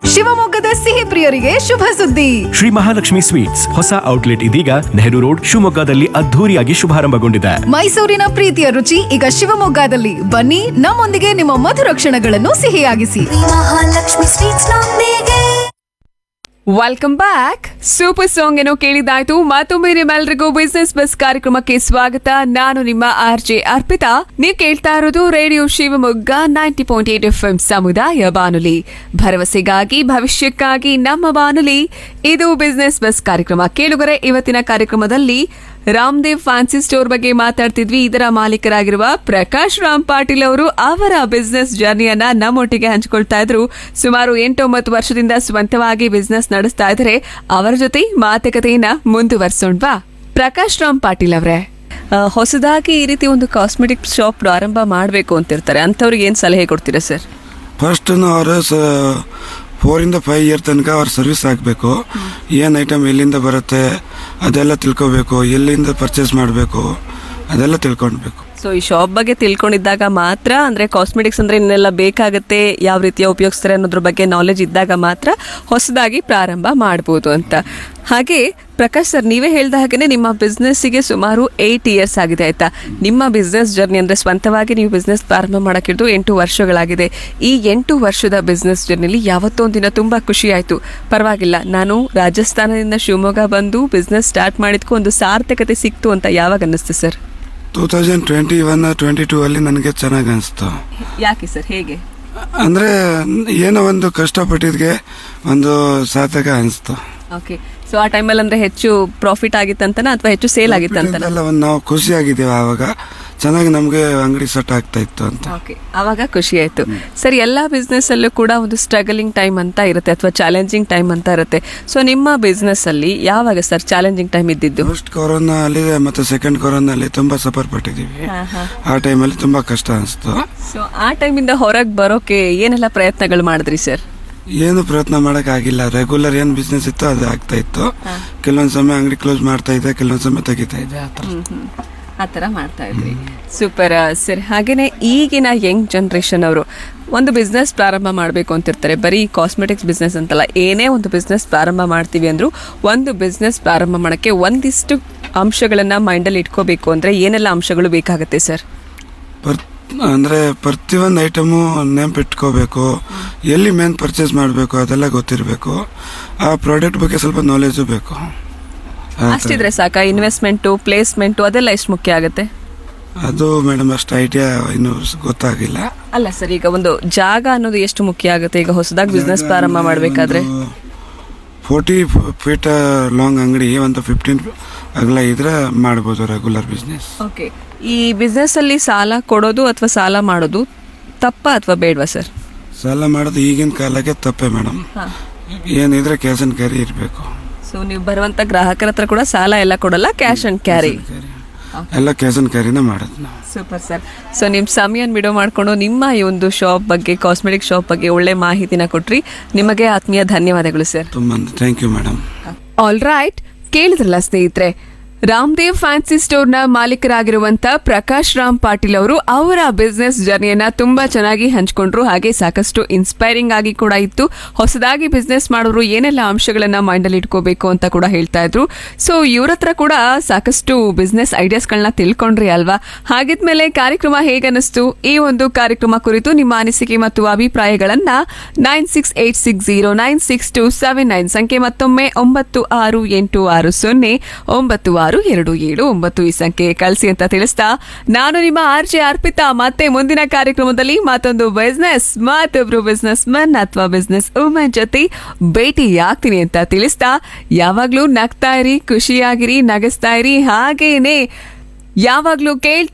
ಶಿವಮೊಗ್ಗದ ಸಿಹಿ ಪ್ರಿಯರಿಗೆ ಶುಭ ಸುದ್ದಿ ಶ್ರೀ ಮಹಾಲಕ್ಷ್ಮಿ ಸ್ವೀಟ್ಸ್ ಹೊಸ ಔಟ್ಲೆಟ್ ಇದೀಗ ನೆಹರು ರೋಡ್ ಶಿವಮೊಗ್ಗದಲ್ಲಿ ಅದ್ಧೂರಿಯಾಗಿ ಶುಭಾರಂಭಗೊಂಡಿದೆ ಮೈಸೂರಿನ ಪ್ರೀತಿಯ ರುಚಿ ಈಗ ಶಿವಮೊಗ್ಗದಲ್ಲಿ ಬನ್ನಿ ನಮ್ಮೊಂದಿಗೆ ನಿಮ್ಮ ಮಧುರ ಕ್ಷಣಗಳನ್ನು ಸಿಹಿಯಾಗಿಸಿ ಮಹಾಲಕ್ಷ್ಮಿ ಸ್ವೀಟ್ಸ್ ನೊಂದಿಗೆ ವೆಲ್ಕಮ್ ಬ್ಯಾಕ್ ಸೂಪರ್ ಸಾಂಗ್ ಏನೋ ಕೇಳಿದಾಯ್ತು ಮತ್ತೊಮ್ಮೆ ನಿಮ್ಮೆಲ್ರಿಗೂ ಬಿಸ್ನೆಸ್ ಬಸ್ ಕಾರ್ಯಕ್ರಮಕ್ಕೆ ಸ್ವಾಗತ ನಾನು ನಿಮ್ಮ ಆರ್ ಜೆ ಅರ್ಪಿತಾ ನೀವು ಕೇಳ್ತಾ ಇರೋದು radio Shivamogga ninety point eight F ಸಮುದಾಯ ಬಾನುಲಿ ಭರವಸೆಗಾಗಿ ಭವಿಷ್ಯಕ್ಕಾಗಿ ನಮ್ಮ ಬಾನುಲಿ ಇದು ಬಿಸ್ನೆಸ್ ಬಸ್ ಕಾರ್ಯಕ್ರಮ ಕೇಳುಗರೆ ಇವತ್ತಿನ ಕಾರ್ಯಕ್ರಮದಲ್ಲಿ ರಾಮದೇವ್ ಫ್ಯಾನ್ಸಿ ಸ್ಟೋರ್ ಬಗ್ಗೆ ಮಾತಾಡ್ತಿದ್ವಿ ಇದರ ಮಾಲೀಕರಾಗಿರುವ ಪ್ರಕಾಶ್ ರಾಮ್ ಪಾಟೀಲ್ ಅವರು ಅವರ ಬಿಸ್ನೆಸ್ ಜರ್ನಿಯನ್ನ ನಮ್ಮೊಟ್ಟಿಗೆ ಹಂಚಿಕೊಳ್ತಾ ಇದ್ರು ಸುಮಾರು ಎಂಟೊಂಬತ್ತು ವರ್ಷದಿಂದ ಸ್ವಂತವಾಗಿ ಬಿಸ್ನೆಸ್ ನಡೆಸ್ತಾ ಇದ್ದಾರೆ ಅವರ ಜೊತೆ ಮಾತುಕತೆಯನ್ನ ಮುಂದುವರ್ಸೋಣ್ವಾ ಪ್ರಕಾಶ್ ರಾಮ್ ಪಾಟೀಲ್ ಅವರೇ ಹೊಸದಾಗಿ ಈ ರೀತಿ ಒಂದು ಕಾಸ್ಮೆಟಿಕ್ ಶಾಪ್ ಆರಂಭ ಮಾಡಬೇಕು ಅಂತಿರ್ತಾರೆ ಅಂಥವ್ರಿಗೆ ಏನು ಸಲಹೆ ಕೊಡ್ತೀರಾ ಸರ್ ಫಸ್ಟ್ ಅವರು ಸ ಫೋರಿಂದ ಫೈವ್ ಇಯರ್ ತನಕ ಅವ್ರ ಸರ್ವಿಸ್ ಆಗಬೇಕು ಏನು ಐಟಮ್ ಎಲ್ಲಿಂದ ಬರುತ್ತೆ ಅದೆಲ್ಲ ತಿಳ್ಕೊಬೇಕು ಎಲ್ಲಿಂದ ಪರ್ಚೇಸ್ ಮಾಡಬೇಕು ಅದೆಲ್ಲ ತಿಳ್ಕೊಳ್ಬೇಕು ಸೊ ಈ ಶಾಪ್ ಬಗ್ಗೆ ತಿಳ್ಕೊಂಡಿದ್ದಾಗ ಮಾತ್ರ ಅಂದ್ರೆ ಕಾಸ್ಮೆಟಿಕ್ಸ್ ಅಂದ್ರೆ ಇನ್ನೆಲ್ಲ ಬೇಕಾಗುತ್ತೆ ಯಾವ ರೀತಿಯ ಉಪಯೋಗಿಸ್ತಾರೆ ಅನ್ನೋದ್ರ ಬಗ್ಗೆ ನಾಲೆಜ್ ಇದ್ದಾಗ ಮಾತ್ರ ಹೊಸದಾಗಿ ಪ್ರಾರಂಭ ಮಾಡ್ಬೋದು ಅಂತ ಹಾಗೆ ಪ್ರಕಾಶ್ ಸರ್ ನೀವೇ ಹೇಳ್ದ ಹಾಗೇನೆ ನಿಮ್ಮ ಬಿಸ್ನೆಸ್ಸಿಗೆ ಸುಮಾರು ಏಯ್ಟ್ ಇಯರ್ಸ್ ಆಗಿದೆ ಆಯ್ತಾ ನಿಮ್ಮ ಬಿಸ್ನೆಸ್ ಜರ್ನಿ ಅಂದ್ರೆ ಸ್ವಂತವಾಗಿ ನೀವು ಬಿಸ್ನೆಸ್ ಪ್ರಾರಂಭ ಮಾಡಕ್ಕಿದ್ದು ಎಂಟು ವರ್ಷಗಳಾಗಿದೆ ಈ ಎಂಟು ವರ್ಷದ ಬಿಸ್ನೆಸ್ ಜರ್ನಿಲಿ ಯಾವತ್ತೋ ಒಂದಿನ ತುಂಬಾ ಖುಷಿ ಆಯ್ತು ಪರವಾಗಿಲ್ಲ ನಾನು ರಾಜಸ್ಥಾನದಿಂದ ಶಿವಮೊಗ್ಗ ಬಂದು ಬಿಸ್ನೆಸ್ ಸ್ಟಾರ್ಟ್ ಮಾಡಿದ್ಕೂ ಒಂದು ಸಾರ್ಥಕತೆ ಸಿಕ್ತು ಅಂತ ಯಾವಾಗ ಅನ್ನಿಸ್ತು sir two thousand twenty one twenty two ಅಲ್ಲಿ ನನಗೆ ಚೆನ್ನಾಗಿ ಅನಿಸ್ತು ಯಾಕೆ ಸರ್ ಹೇಗೆ ಅಂದರೆ ಏನೋ ಒಂದು ಕಷ್ಟಪಟ್ಟಿದ್ಗೆ ಒಂದು ಸಾರ್ಥಕ ಅನಿಸ್ತು ಓಕೆ ಸೊ ಆ ಟೈಮಲ್ಲಿ ಅಂದ್ರೆ ಹೆಚ್ಚು ಪ್ರಾಫಿಟ್ ಆಗಿತ್ತಂತನ ಅಥವಾ ಹೆಚ್ಚು ಸೇಲ್ ಆಗಿತ್ತಂತನ ಎಲ್ಲ ಒಂದು ನಾವು ಖುಷಿಯಾಗಿದ್ದೇವೆ ಆವಾಗ ಚೆನ್ನಾಗಿ ನಮಗೆ ಅಂಗಡಿ ಸೆಟ್ ಆಗ್ತಾ ಇತ್ತು ಅಂತ ಓಕೆ ಅವಾಗ ಖುಷಿ ಆಯ್ತು ಸರ್ ಎಲ್ಲ ಬಿಸ್ನೆಸ್ ಅಲ್ಲೂ ಕೂಡ ಒಂದು ಸ್ಟ್ರಗಲಿಂಗ್ ಟೈಮ್ ಅಂತ ಇರುತ್ತೆ ಅಥವಾ ಚಾಲೆಂಜಿಂಗ್ ಟೈಮ್ ಅಂತ ಇರುತ್ತೆ ಸೊ ನಿಮ್ಮ ಬಿಸ್ನೆಸ್ ಅಲ್ಲಿ ಯಾವಾಗ ಸರ್ ಚಾಲೆಂಜಿಂಗ್ ಟೈಮ್ ಇದ್ದಿದ್ದು ಫಸ್ಟ್ ಕೊರೋನಾ ಅಲ್ಲಿ ಮತ್ತೆ ಸೆಕೆಂಡ್ ಕೊರೋನಾ ಅಲ್ಲಿ ತುಂಬಾ ಸಫರ್ ಪಟ್ಟಿದ್ದೀವಿ ಆ ಟೈಮಲ್ಲಿ ತುಂಬಾ ಕಷ್ಟ ಅನಿಸ್ತು ಸೊ ಆ ಟೈಮಿಂದ ಹೊರಗೆ ಬರೋಕೆ ಏನೆಲ್ಲ ಪ್ರಯತ್ನಗಳು ಮಾಡಿದ್ರಿ ಸರ್ ಏನು ಪ್ರಯತ್ನ ಮಾಡಕ್ ಆಗಿಲ್ಲ ರೆಗ್ಯುಲರ್ ಏನ್ ಬಿಸ್ನೆಸ್ ಇತ್ತು ಅದು ಆಗ್ತಾ ಇತ್ತು ಕೆಲವೊಂದ್ ಸಮಯ ಅಂಗಡಿ ಕ್ಲೋಸ್ ಮಾಡ್ತಾ ಇದ್ದೆ ಕೆಲವೊಂದ್ ಸಮಯ ತೆಗಿತಾ ಇದ್ದೆ ಆ ಥರ ಆ ಥರ ಮಾಡ್ತಾ ಇದ್ರಿ ಸೂಪರ್ ಸರ್ ಹಾಗೇನೆ ಈಗಿನ ಯಂಗ್ ಜನ್ರೇಷನ್ ಅವರು ಒಂದು ಬಿಸ್ನೆಸ್ ಪ್ರಾರಂಭ ಮಾಡಬೇಕು ಅಂತಿರ್ತಾರೆ ಬರೀ ಕಾಸ್ಮೆಟಿಕ್ಸ್ ಬಿಸ್ನೆಸ್ ಅಂತಲ್ಲ ಏನೇ ಒಂದು ಬಿಸ್ನೆಸ್ ಪ್ರಾರಂಭ ಮಾಡ್ತೀವಿ ಅಂದ್ರು ಒಂದು ಬಿಸ್ನೆಸ್ ಪ್ರಾರಂಭ ಮಾಡೋಕ್ಕೆ ಒಂದಿಷ್ಟು ಅಂಶಗಳನ್ನ ಮೈಂಡಲ್ಲಿ ಇಟ್ಕೋಬೇಕು ಅಂದ್ರೆ ಏನೆಲ್ಲ ಅಂಶಗಳು ಬೇಕಾಗುತ್ತೆ ಸರ್ ಪರ್ ಅಂದ್ರೆ ಪ್ರತಿಯೊಂದು ಐಟಮು ನೆನಪಿಟ್ಕೋಬೇಕು ಎಲ್ಲಿ ಮೇನ್ ಪರ್ಚೇಸ್ ಮಾಡಬೇಕು ಅದೆಲ್ಲ ಗೊತ್ತಿರಬೇಕು ಆ ಪ್ರಾಡಕ್ಟ್ ಬಗ್ಗೆ ಸ್ವಲ್ಪ ನಾಲೆಜು ಬೇಕು ಆ ಥರ. ಅಷ್ಟಿದ್ರೆ ಸಾಕ ಇನ್ವೆಸ್ಟ್ಮೆಂಟು ಪ್ಲೇಸ್ಮೆಂಟು ಅದೆಲ್ಲ ಎಷ್ಟು ಮುಖ್ಯ ಆಗುತ್ತೆ ಅದು ಮೇಡಮ್ ಅಷ್ಟು ಐಡಿಯಾ ಇನ್ನು ಗೊತ್ತಾಗಿಲ್ಲ ಅಲ್ಲ ಸರ್ ಈಗ ಒಂದು ಜಾಗ ಅನ್ನೋದು ಎಷ್ಟು ಮುಖ್ಯ ಆಗುತ್ತೆ ಈಗ ಹೊಸದಾಗಿ ಬಿಸ್ನೆಸ್ ಪ್ರಾರಂಭ ಮಾಡಬೇಕಾದ್ರೆ ಫೋರ್ಟಿ ಫೀಟ್ ಲಾಂಗ್ ಅಂಗಡಿ ಒಂದು ಫಿಫ್ಟೀನ್ ಅಗಲ ಇದ್ರೆ ಮಾಡ್ಬೋದು ರೆಗ್ಯುಲರ್ ಬಿಸ್ನೆಸ್ ಓಕೆ ಈ ಬಿಸ್ನೆಸ್ ಅಲ್ಲಿ ಸಾಲ ಕೊಡೋದು ಅಥವಾ ಸಾಲ ಮಾಡೋದು ತಪ್ಪ ಅಥವಾ ಬೇಡವಾ ಸರ್ ಸಾಲ ಮಾಡೋದು ಈಗಿನ ಕಾಲಕ್ಕೆ ತಪ್ಪೆ ಮೇಡಮ್ ಏನಿದ್ರೆ ಕ್ಯಾಶ್ ಅಂಡ್ ಕ್ಯಾರಿ ಇರಬೇಕು ಸೊ ನೀವು ಬರುವಂತ ಗ್ರಾಹಕರ ಹತ್ರ ಕೂಡ ಸಾಲ ಎಲ್ಲ ಕೊಡಲ್ಲ ಕ್ಯಾಶ್ ಅಂಡ್ ಕ್ಯಾರಿ ಎಲ್ಲ ಕ್ಯಾಶ್ ಅಂಡ್ ಕ್ಯಾರಿನೇ ಮಾಡೋದು ನಾವು ಸೂಪರ್ ಸರ್ ಸೊ ನಿಮ್ಮ ಸಮಯನ ಬಿಡೋ ಮಾಡ್ಕೊಂಡು ನಿಮ್ಮ ಈ ಒಂದು ಶಾಪ್ ಬಗ್ಗೆ ಕಾಸ್ಮೆಟಿಕ್ ಶಾಪ್ ಬಗ್ಗೆ ಒಳ್ಳೆ ಮಾಹಿತಿನ ಕೊಟ್ರಿ ನಿಮಗೆ ಆತ್ಮೀಯ ಧನ್ಯವಾದಗಳು ಸರ್ ತುಂಬ thank you madam all right ಕೇಳಿದ್ರಲ್ಲ ಸ್ನೇಹಿತರೆ ರಾಮದೇವ್ ಫ್ಯಾನ್ಸಿ ಸ್ಟೋರ್ನ ಮಾಲೀಕರಾಗಿರುವಂತ ಪ್ರಕಾಶ್ ರಾಮ್ ಪಾಟೀಲ್ ಅವರು ಅವರ ಬಿಸ್ನೆಸ್ ಜರ್ನಿಯನ್ನ ತುಂಬಾ ಚೆನ್ನಾಗಿ ಹಂಚ್ಕೊಂಡ್ರು ಹಾಗೆ ಸಾಕಷ್ಟು ಇನ್ಸ್ಪೈರಿಂಗ್ ಆಗಿ ಕೂಡ ಇತ್ತು ಹೊಸದಾಗಿ ಬಿಸ್ನೆಸ್ ಮಾಡೋರು ಏನೆಲ್ಲ ಅಂಶಗಳನ್ನ ಮೈಂಡಲ್ಲಿ ಇಟ್ಕೋಬೇಕು ಅಂತ ಕೂಡ ಹೇಳ್ತಾ ಇದ್ರು ಸೊ ಇವ್ರ ಹತ್ರ ಕೂಡ ಸಾಕಷ್ಟು ಬಿಸ್ನೆಸ್ ಐಡಿಯಾಸ್ಗಳನ್ನ ತಿಳ್ಕೊಂಡ್ರಿ ಅಲ್ವಾ ಹಾಗಿದ್ಮೇಲೆ ಕಾರ್ಯಕ್ರಮ ಹೇಗನ್ನಿಸ್ತು ಈ ಒಂದು ಕಾರ್ಯಕ್ರಮ ಕುರಿತು ನಿಮ್ಮ ಅನಿಸಿಕೆ ಮತ್ತು ಅಭಿಪ್ರಾಯಗಳನ್ನ nine six eight six zero nine six two seven nine ಸಂಖ್ಯೆ ಮತ್ತೊಮ್ಮೆ ಒಂಬತ್ತು ಆರು ಎಂಟು ಆರು ಸೊನ್ನೆ ಒಂಬತ್ತು ಆರು ಎರಡು ಏಳು ಒಂಬತ್ತು ಈ ಸಂಖ್ಯೆ ಕಳಿಸಿ ಅಂತ ತಿಳಿಸ್ತಾ ನಾನು ನಿಮ್ಮ ಆರ್ ಜೆ ಅರ್ಪಿತಾ ಮತ್ತೆ ಮುಂದಿನ ಕಾರ್ಯಕ್ರಮದಲ್ಲಿ ಮತ್ತೊಂದು ಬಿಸ್ನೆಸ್ ಮತ್ತೊಬ್ರು ಬಿಸ್ನೆಸ್ ಮನ್ ಅಥವಾ ಬಿಸ್ನೆಸ್ ವುಮೆನ್ ಜೊತೆ ಭೇಟಿ ಆಗ್ತೀನಿ ಅಂತ ತಿಳಿಸ್ತಾ ಯಾವಾಗ್ಲೂ ನಗ್ತಾ ಇರಿ ಖುಷಿಯಾಗಿರಿ ನಗಿಸ್ತಾ ಇರಿ ಹಾಗೇನೆ ಯಾವಾಗ್ಲೂ ಕೇಳ್ತಾ